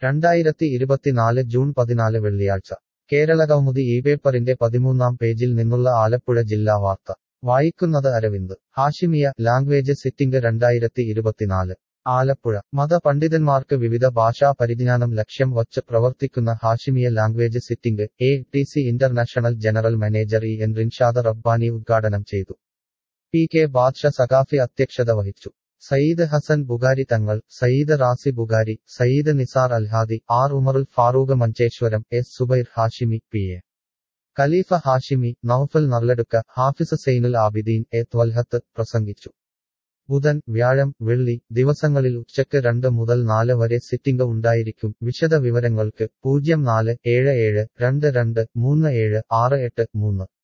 രണ്ടായിരത്തി ഇരുപത്തിനാല് ജൂൺ പതിനാല് വെള്ളിയാഴ്ച കേരളകൗമുദി ഈ പേപ്പറിന്റെ പതിമൂന്നാം പേജിൽ നിന്നുള്ള ആലപ്പുഴ ജില്ലാ വാർത്ത വായിക്കുന്നത് അരവിന്ദ് ഹാഷിമിയ ലാംഗ്വേജ് സിറ്റിംഗ് രണ്ടായിരത്തി ഇരുപത്തിനാല് ആലപ്പുഴ മതപണ്ഡിതന്മാർക്ക് വിവിധ ഭാഷാ പരിജ്ഞാനം ലക്ഷ്യം വച്ച് പ്രവർത്തിക്കുന്ന Hashimiya language sitting A T C international general manager E N Rinshad Rabbani ഉദ്ഘാടനം ചെയ്തു പി കെ ബാദ്ഷ സഖാഫി അധ്യക്ഷത വഹിച്ചു Sayyid Hasan Bukhari Thangal Sayyid Razi Bukhari Sayyid Nisar Alhadi R Umarul Farooq Manjeshwaram S Subair Hashimi P A Khalifa Hashimi Noufal Narladukka Hafiz Zainul Abideen A Thwalhath പ്രസംഗിച്ചു ബുധൻ വ്യാഴം വെള്ളി ദിവസങ്ങളിൽ ഉച്ചയ്ക്ക് രണ്ട് മുതൽ നാല് വരെ സിറ്റിംഗ് ഉണ്ടായിരിക്കും വിശദ വിവരങ്ങൾക്ക് പൂജ്യം നാല് ഏഴ് ഏഴ് രണ്ട് രണ്ട് മൂന്ന് ഏഴ് ആറ് എട്ട് മൂന്ന്